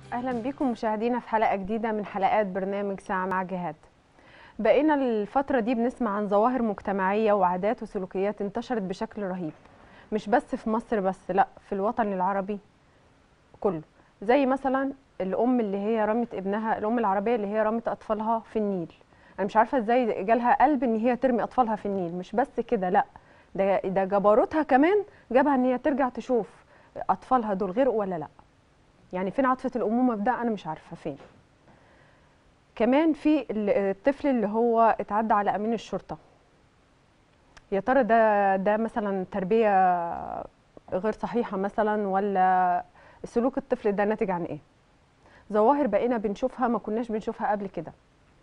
اهلا بكم مشاهدينا في حلقه جديده من حلقات برنامج ساعه مع جهاد بقينا الفتره دي بنسمع عن ظواهر مجتمعيه وعادات وسلوكيات انتشرت بشكل رهيب مش بس في مصر بس لا في الوطن العربي كله زي مثلا الام اللي هي رمت ابنها الام العربيه اللي هي رمت اطفالها في النيل انا مش عارفه ازاي جالها قلب ان هي ترمي اطفالها في النيل مش بس كده لا ده ده جبروتها كمان جابها ان هي ترجع تشوف اطفالها دول غرقوا ولا لا يعني فين عاطفه الامومه في ده انا مش عارفه فين كمان في الطفل اللي هو اتعدى على امين الشرطه يا ترى ده ده مثلا تربيه غير صحيحه مثلا ولا سلوك الطفل ده ناتج عن ايه ظواهر بقينا بنشوفها ما كناش بنشوفها قبل كده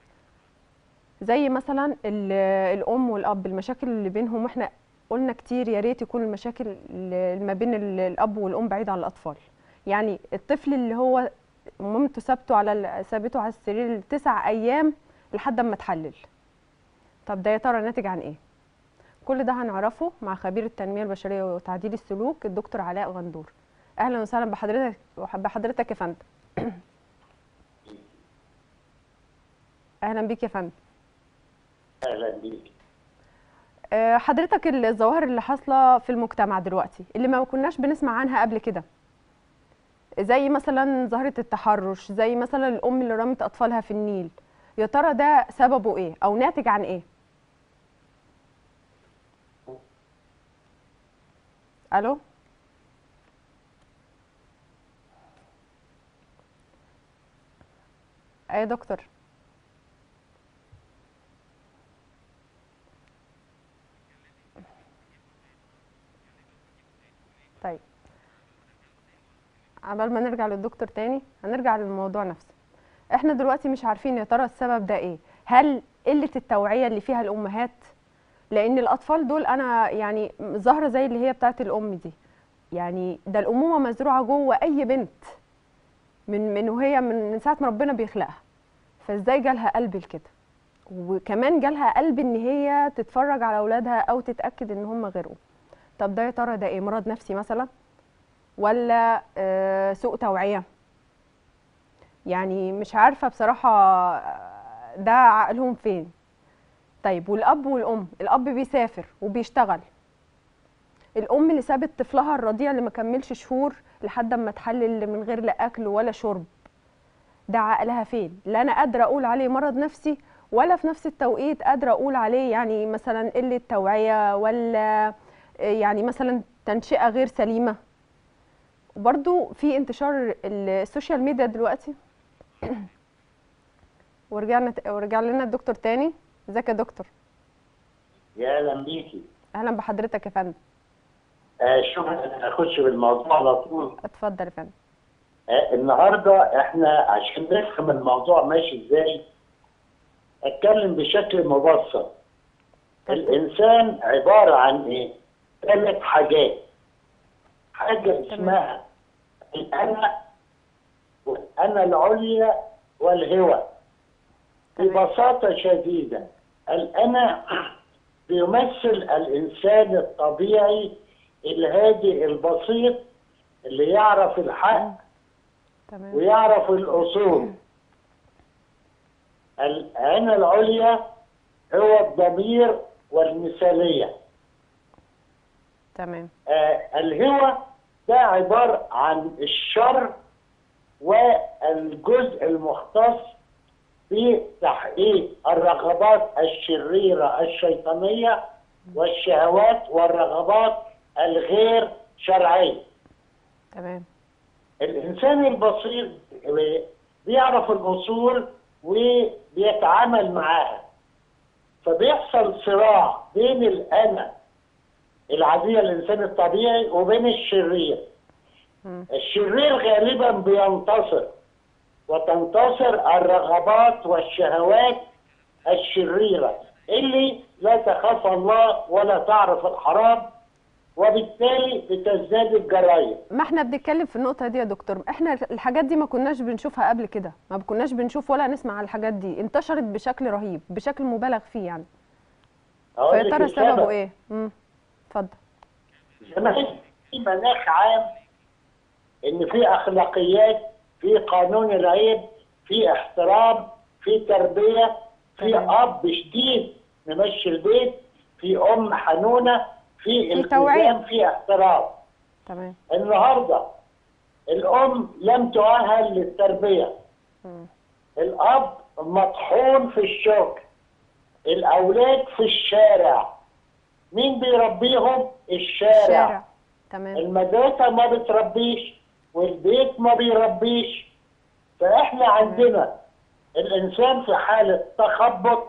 زي مثلا الام والاب المشاكل اللي بينهم واحنا قلنا كتير يا ريت يكون المشاكل اللي ما بين الاب والام بعيد عن الاطفال يعني الطفل اللي هو مامته سابته على سابته على السرير تسع ايام لحد ما اتحلل طب ده يا ترى ناتج عن ايه كل ده هنعرفه مع خبير التنميه البشريه وتعديل السلوك الدكتور علاء غندور اهلا وسهلا بحضرتك بحضرتك يا فندم اهلا بيك يا فندم اهلا بيك حضرتك الظواهر اللي حاصله في المجتمع دلوقتي اللي ما كناش بنسمع عنها قبل كده زي مثلا ظاهره التحرش زي مثلا الام اللي رمت اطفالها في النيل يا ترى ده سببه ايه او ناتج عن ايه الو ايه يا دكتور طيب عبال ما نرجع للدكتور تاني هنرجع للموضوع نفسه احنا دلوقتي مش عارفين يا ترى السبب ده ايه هل قله التوعيه اللي فيها الامهات لان الاطفال دول انا يعني ظاهره زي اللي هي بتاعه الام دي يعني ده الامومه مزروعه جوه اي بنت من من وهي من, من ساعه ما ربنا بيخلقها فازاي جالها قلب لكده وكمان جالها قلب ان هي تتفرج على اولادها او تتاكد ان هم غيرهم طب ده يا ترى ده ايه مرض نفسي مثلا ولا آه سوء توعيه يعني مش عارفه بصراحه ده عقلهم فين طيب والاب والام الاب بيسافر وبيشتغل الام اللي سابت طفلها الرضيع اللي ما كملش شهور لحد اما اتحلل من غير لا اكل ولا شرب ده عقلها فين لا انا قادره اقول عليه مرض نفسي ولا في نفس التوقيت قادره اقول عليه يعني مثلا قله توعيه ولا يعني مثلا تنشئه غير سليمه وبرده في انتشار السوشيال ميديا دلوقتي ورجعنا ورجع لنا الدكتور تاني ازيك يا دكتور يا اهلا بيكي اهلا بحضرتك يا فندم آه شوف اخش بالموضوع على طول اتفضل يا فندم آه النهارده احنا عشان نفهم الموضوع ماشي ازاي اتكلم بشكل مبسط الانسان عباره عن ايه؟ ثلاث حاجات حاجه اسمها الانا والانا العليا والهوى ببساطه شديده الانا بيمثل الانسان الطبيعي الهادئ البسيط اللي يعرف الحق تمام ويعرف الاصول الانا العليا هو الضمير والمثاليه تمام آه الهوى ده عبارة عن الشر والجزء المختص بتحقيق الرغبات الشريرة الشيطانية والشهوات والرغبات الغير شرعية تمام الإنسان البسيط بيعرف الأصول وبيتعامل معاها فبيحصل صراع بين الأنا العادية الإنسان الطبيعي وبين الشرير م. الشرير غالبا بينتصر وتنتصر الرغبات والشهوات الشريرة اللي لا تخاف الله ولا تعرف الحرام وبالتالي بتزداد الجرائم ما احنا بنتكلم في النقطة دي يا دكتور احنا الحاجات دي ما كناش بنشوفها قبل كده ما كناش بنشوف ولا نسمع عن الحاجات دي انتشرت بشكل رهيب بشكل مبالغ فيه يعني أقول فيا لك ترى سببه السبب. ايه امم اتفضل زمان في مناخ عام ان في اخلاقيات في قانون العيد في احترام في تربيه في تمام. اب شديد نمشي البيت في ام حنونه في في توعية. التزام في احترام تمام النهارده الام لم تؤهل للتربيه مم. الاب مطحون في الشغل الاولاد في الشارع مين بيربيهم الشارع, الشارع تمام المدرسه ما بتربيش والبيت ما بيربيش فاحنا عندنا الانسان في حاله تخبط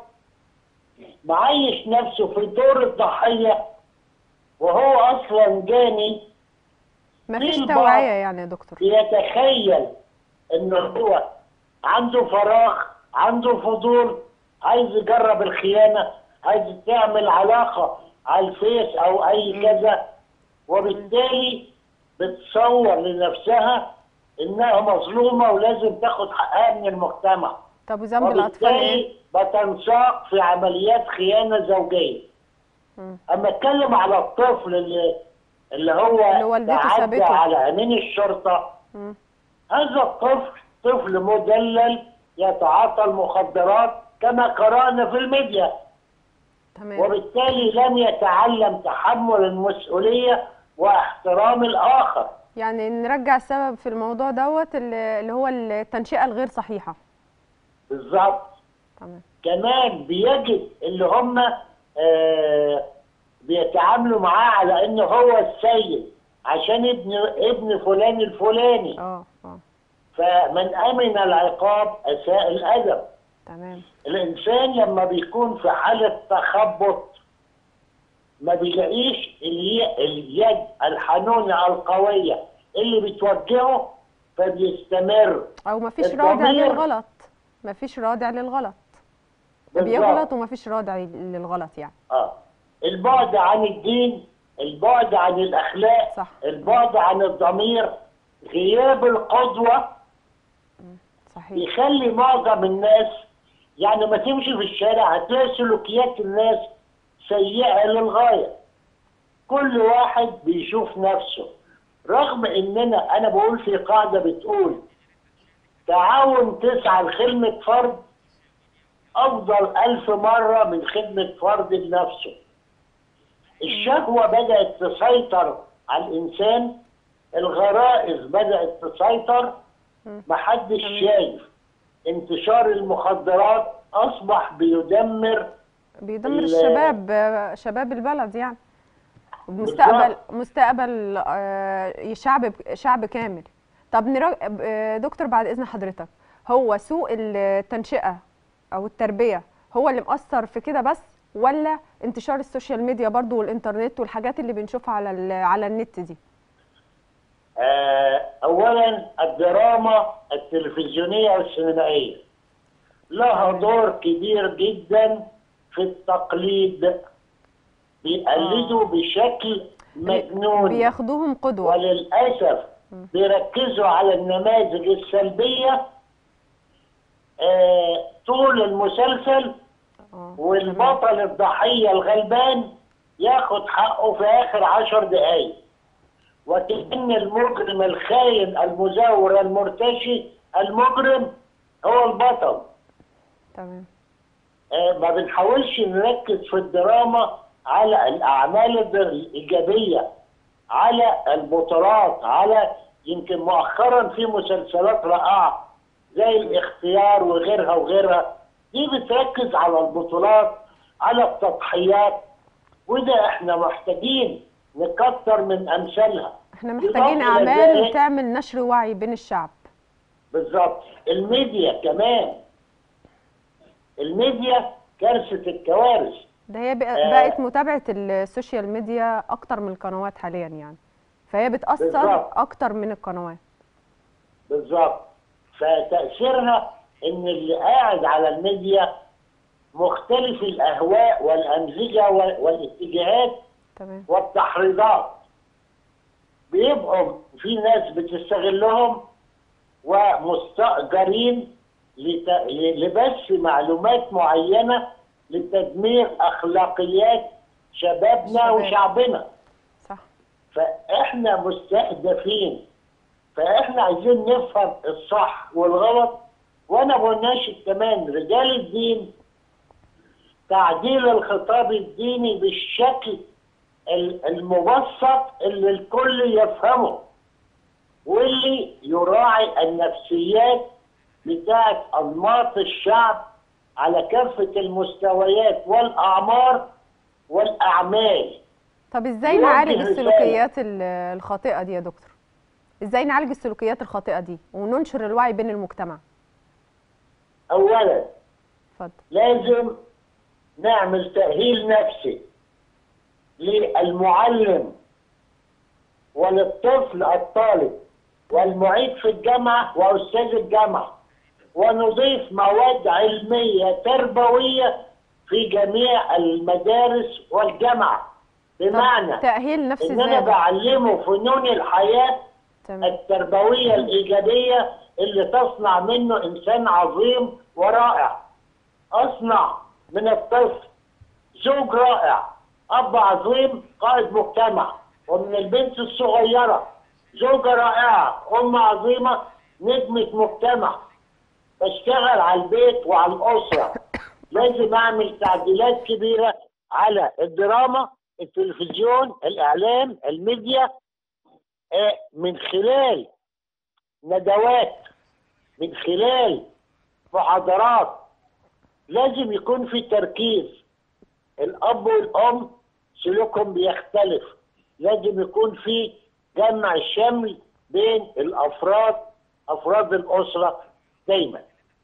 معيش نفسه في دور الضحيه وهو اصلا جاني مفيش في البعض توعية يعني يا دكتور بيتخيل ان هو عنده فراغ عنده فضول عايز يجرب الخيانه عايز تعمل علاقه على الفيس او اي كذا وبالتالي بتصور لنفسها انها مظلومه ولازم تاخد حقها من المجتمع طب وذنب الأطفال إيه؟ وبالتالي بتنساق في عمليات خيانه زوجيه مم. اما اتكلم على الطفل اللي اللي هو اللي والدته تعدى سابته. على امين الشرطه مم. هذا الطفل طفل مدلل يتعاطى المخدرات كما قرانا في الميديا تمام وبالتالي لم يتعلم تحمل المسؤوليه واحترام الاخر يعني نرجع السبب في الموضوع دوت اللي اللي هو التنشئة الغير صحيحة بالظبط تمام كمان بيجد اللي هم آه بيتعاملوا معاه على انه هو السيد عشان ابن ابن فلان الفلاني اه اه فمن امن العقاب اساء الادب تمام الانسان لما بيكون في حاله تخبط ما بيلاقيش الي- اليد الحنونه القويه اللي بتوجهه فبيستمر او مفيش الضمير- رادع للغلط مفيش رادع للغلط بالظبط. بيغلط ومفيش رادع للغلط يعني اه البعد عن الدين البعد عن الاخلاق صح. البعد عن الضمير غياب القدوه صحيح بيخلي معظم الناس يعني ما تمشي في الشارع هتلاقي سلوكيات الناس سيئة للغاية كل واحد بيشوف نفسه رغم اننا انا بقول في قاعدة بتقول تعاون تسعى لخدمة فرد افضل الف مرة من خدمة فرد لنفسه الشهوة بدأت تسيطر على الانسان الغرائز بدأت تسيطر محدش شايف انتشار المخدرات اصبح بيدمر بيدمر ال- الشباب آه، شباب البلد يعني مستقبل مستقبل آه، شعب شعب كامل طب نرا... آه، دكتور بعد اذن حضرتك هو سوء التنشئه او التربيه هو اللي مأثر في كده بس ولا انتشار السوشيال ميديا برضو والانترنت والحاجات اللي بنشوفها على ال... على النت دي آه، اولا الدراما التلفزيونيه والسينمائيه لها دور كبير جدا في التقليد بيقلدوا بشكل مجنون بياخدوهم قدوه وللاسف بيركزوا على النماذج السلبيه آه، طول المسلسل اه والبطل الضحيه الغلبان ياخد حقه في اخر عشر دقايق وكأن المجرم الخاين المزور المرتشي المجرم هو البطل تمام آه، ما بنحاولش نركز في الدراما على الأعمال الد- الإيجابية على البطولات على يمكن مؤخرا في مسلسلات رائعة زي الاختيار وغيرها وغيرها دي بتركز على البطولات على التضحيات وده احنا محتاجين نكتر من أمثالها احنا بالإضافة محتاجين إلى اعمال ذلك- تعمل نشر وعي بين الشعب بالظبط الميديا كمان الميديا كارثة الكوارث ده هي بقى- آه. بقت متابعة السوشيال ميديا أكتر من القنوات حاليا يعني فهي بتأثر بالظبط. أكتر من القنوات بالظبط فتأثيرها إن اللي قاعد على الميديا مختلف الأهواء والأمزجة وال- والاتجاهات تمام والتحريضات بيبقوا في ناس بتستغلهم ومستأجرين لت... ل- لبث معلومات معينة لتدمير أخلاقيات شبابنا شباب. وشعبنا صح فاحنا مستهدفين فاحنا عايزين نفهم الصح والغلط وانا بناشد كمان رجال الدين تعديل الخطاب الديني بالشكل ال- المبسط اللي الكل يفهمه واللي يراعي النفسيات بتاعت انماط الشعب على كافه المستويات والاعمار والاعمال طب ازاي يوجه نعالج رسالة. السلوكيات ال- الخاطئه دي يا دكتور ازاي نعالج السلوكيات الخاطئه دي وننشر الوعي بين المجتمع اولا اتفضل لازم نعمل تأهيل نفسي للمعلم وللطفل الطالب والمعيد في الجامعة وأستاذ الجامعة ونضيف مواد علمية تربوية في جميع المدارس والجامعة بمعنى تاهيل نفسي إن أنا ازاي بقى؟ بعلمه فنون الحياة تمام التربوية الإيجابية اللي تصنع منه إنسان عظيم ورائع أصنع من الطفل زوج رائع أب عظيم قائد مجتمع ومن البنت الصغيرة زوجة رائعة أم عظيمة نجمة مجتمع بشتغل على البيت وعلى الأسرة لازم أعمل تعديلات كبيرة على الدراما التلفزيون الإعلام الميديا آه، من خلال ندوات من خلال محاضرات لازم يكون في تركيز الاب والام سلوكهم بيختلف لازم يكون في جمع شمل بين الافراد افراد الاسره دايما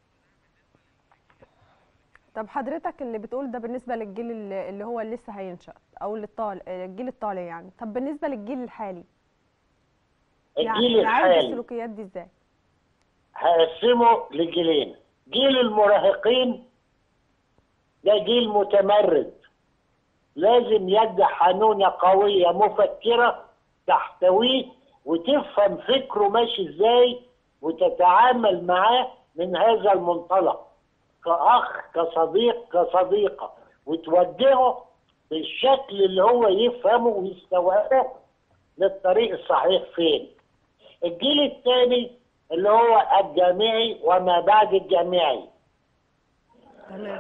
طب حضرتك اللي بتقول ده بالنسبه للجيل اللي اللي هو لسه هينشأ او للطالع الجيل الطالع يعني طب بالنسبه للجيل الحالي الجيل نعالج الحالي السلوكيات دي ازاي هقسمه لجيلين جيل المراهقين ده جيل متمرد لازم يد حنونة قوية مفكرة تحتويه وتفهم فكره ماشي ازاي وتتعامل معاه من هذا المنطلق كأخ كصديق كصديقة وتوجهه بالشكل اللي هو يفهمه ويستوعبه للطريق الصحيح فين الجيل الثاني اللي هو الجامعي وما بعد الجامعي تمام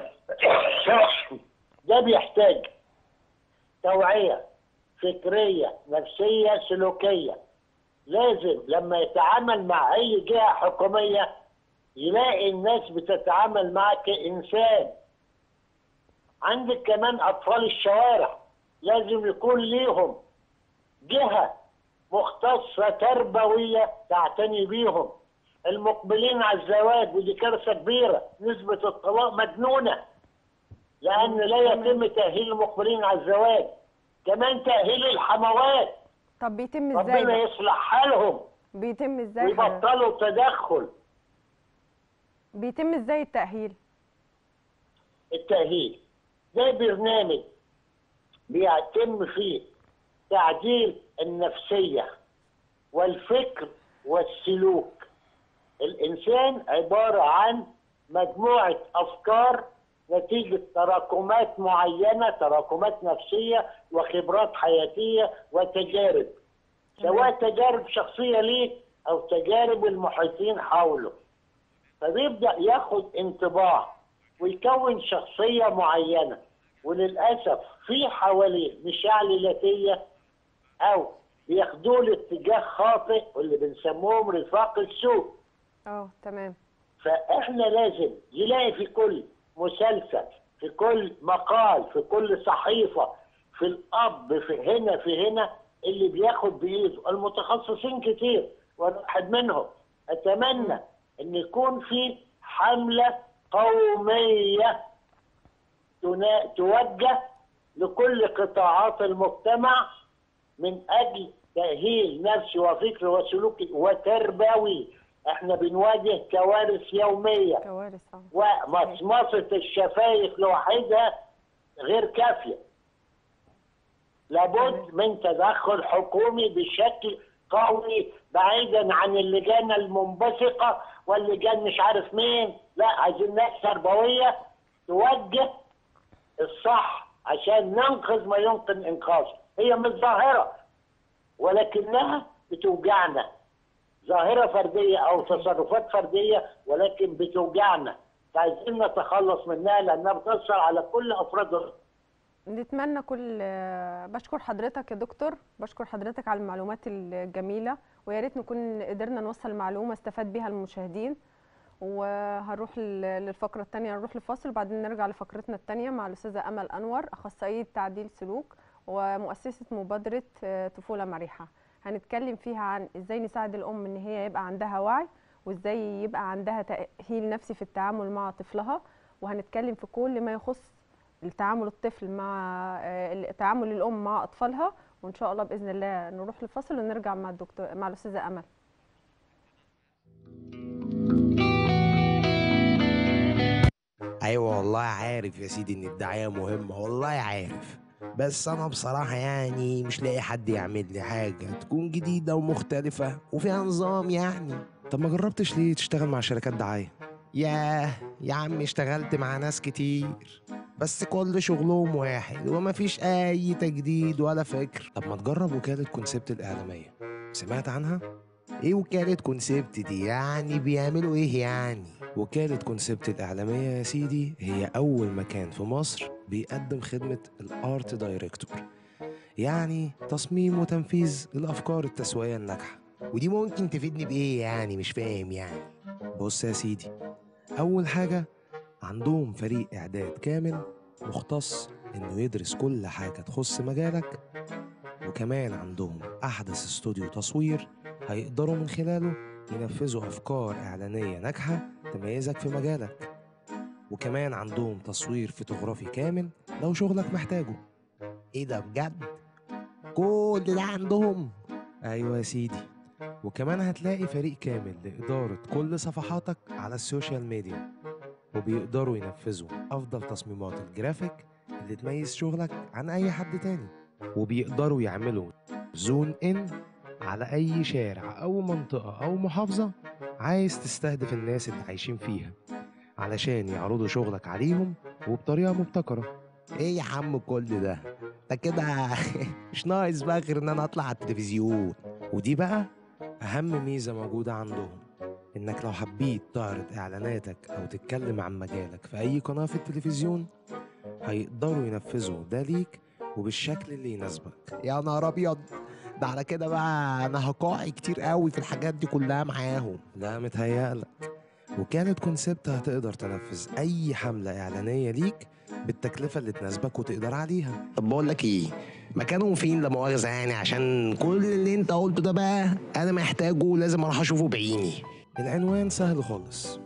ده بيحتاج توعية فكرية نفسية سلوكية لازم لما يتعامل مع أي جهة حكومية يلاقي الناس بتتعامل معه كإنسان عندك كمان أطفال الشوارع لازم يكون ليهم جهة مختصة تربوية تعتني بيهم المقبلين على الزواج ودي كارثة كبيرة نسبة الطلاق مجنونة لأن لا يتم تأهيل المقبلين على الزواج كمان تأهيل الحموات طب بيتم ازاي ربنا بقى؟ يصلح حالهم بيتم ازاي حضرتك؟ ويبطلوا تدخل بيتم ازاي التأهيل التأهيل ده برنامج بيتم فيه تعديل النفسية والفكر والسلوك الإنسان عبارة عن مجموعة أفكار نتيجة تراكمات معينة تراكمات نفسية وخبرات حياتية وتجارب سواء تجارب شخصية ليه أو تجارب المحيطين حوله فبيبدأ ياخد انطباع ويكون شخصية معينة وللأسف في حواليه مشاعر ذاتية أو بياخدوه لاتجاه خاطئ واللي بنسموهم رفاق السوء اه تمام فاحنا لازم يلاقي في كل مسلسل في كل مقال في كل صحيفة في الأب في هنا في هنا اللي بياخد بإيده المتخصصين كتير وأنا واحد منهم أتمنى أن يكون في حملة قومية تنا- توجه لكل قطاعات المجتمع من أجل تأهيل نفسي وفكري وسلوكي وتربوي احنا بنواجه كوارث يومية كوارث اه ومصمصة الشفايف لوحدها غير كافية لابد من تدخل حكومي بشكل قوي بعيدا عن اللجان المنبثقة واللجان مش عارف مين لا عايزين ناس تربوية توجه الصح عشان ننقذ ما يمكن انقاذه هي مش ظاهرة ولكنها بتوجعنا ظاهره فرديه او تصرفات فرديه ولكن بتوجعنا فعايزين نتخلص منها لانها بتاثر على كل افراد الأسرة. نتمنى كل بشكر حضرتك يا دكتور بشكر حضرتك على المعلومات الجميله ويا ريت نكون قدرنا نوصل معلومه استفاد بيها المشاهدين وهنروح لل- للفقره الثانيه نروح لفاصل وبعدين نرجع لفقرتنا الثانيه مع الاستاذه امل انور اخصائيه تعديل سلوك ومؤسسه مبادره آه، طفوله مريحه هنتكلم فيها عن ازاي نساعد الام ان هي يبقى عندها وعي وازاي يبقى عندها تاهيل نفسي في التعامل مع طفلها وهنتكلم في كل ما يخص التعامل الطفل مع آه، تعامل الام مع اطفالها وان شاء الله باذن الله نروح للفصل ونرجع مع الدكتور مع الاستاذه امل ايوه والله عارف يا سيدي ان الدعايه مهمه والله عارف بس انا بصراحه يعني مش لاقي حد يعمل لي حاجه تكون جديده ومختلفه وفيها نظام يعني طب ما جربتش ليه تشتغل مع شركات دعايه ياه يا عم اشتغلت مع ناس كتير بس كل شغلهم واحد ومفيش اي تجديد ولا فكر طب ما تجرب وكاله كونسبت الاعلاميه سمعت عنها ايه وكالة كونسبت دي يعني بيعملوا ايه يعني وكالة كونسبت الإعلامية يا سيدي هي أول مكان في مصر بيقدم خدمة الارت دايركتور يعني تصميم وتنفيذ الأفكار التسويقية الناجحة ودي ممكن تفيدني بإيه يعني مش فاهم يعني بص يا سيدي أول حاجة عندهم فريق إعداد كامل مختص إنه يدرس كل حاجة تخص مجالك وكمان عندهم أحدث استوديو تصوير هيقدروا من خلاله ينفذوا أفكار إعلانية ناجحة تميزك في مجالك وكمان عندهم تصوير فوتوغرافي كامل لو شغلك محتاجه إيه ده بجد؟ كل ده عندهم؟ أيوة يا سيدي وكمان هتلاقي فريق كامل لإدارة كل صفحاتك على السوشيال ميديا وبيقدروا ينفذوا أفضل تصميمات الجرافيك اللي تميز شغلك عن أي حد تاني وبيقدروا يعملوا زون إن على أي شارع أو منطقة أو محافظة عايز تستهدف الناس اللي عايشين فيها علشان يعرضوا شغلك عليهم وبطريقة مبتكرة ايه يا عم كل ده ده كده مش ناقص بقى غير ان انا اطلع على التلفزيون ودي بقى اهم ميزة موجودة عندهم انك لو حبيت تعرض اعلاناتك او تتكلم عن مجالك في اي قناة في التلفزيون هيقدروا ينفذوا ده ليك وبالشكل اللي يناسبك يا نهار ابيض ده على كده بقى انا هقاعي كتير قوي في الحاجات دي كلها معاهم لا متهيألك وكالة كونسبت هتقدر تنفذ اي حملة اعلانية ليك بالتكلفة اللي تناسبك وتقدر عليها طب بقول لك ايه مكانهم فين لا مؤاخذة يعني عشان كل اللي انت قلته ده بقى انا محتاجه لازم اروح اشوفه بعيني العنوان سهل خالص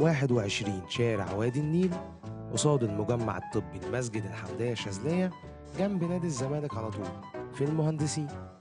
21 شارع وادي النيل قصاد المجمع الطبي المسجد الحمدية الشاذلية جنب نادي الزمالك على طول في المهندسين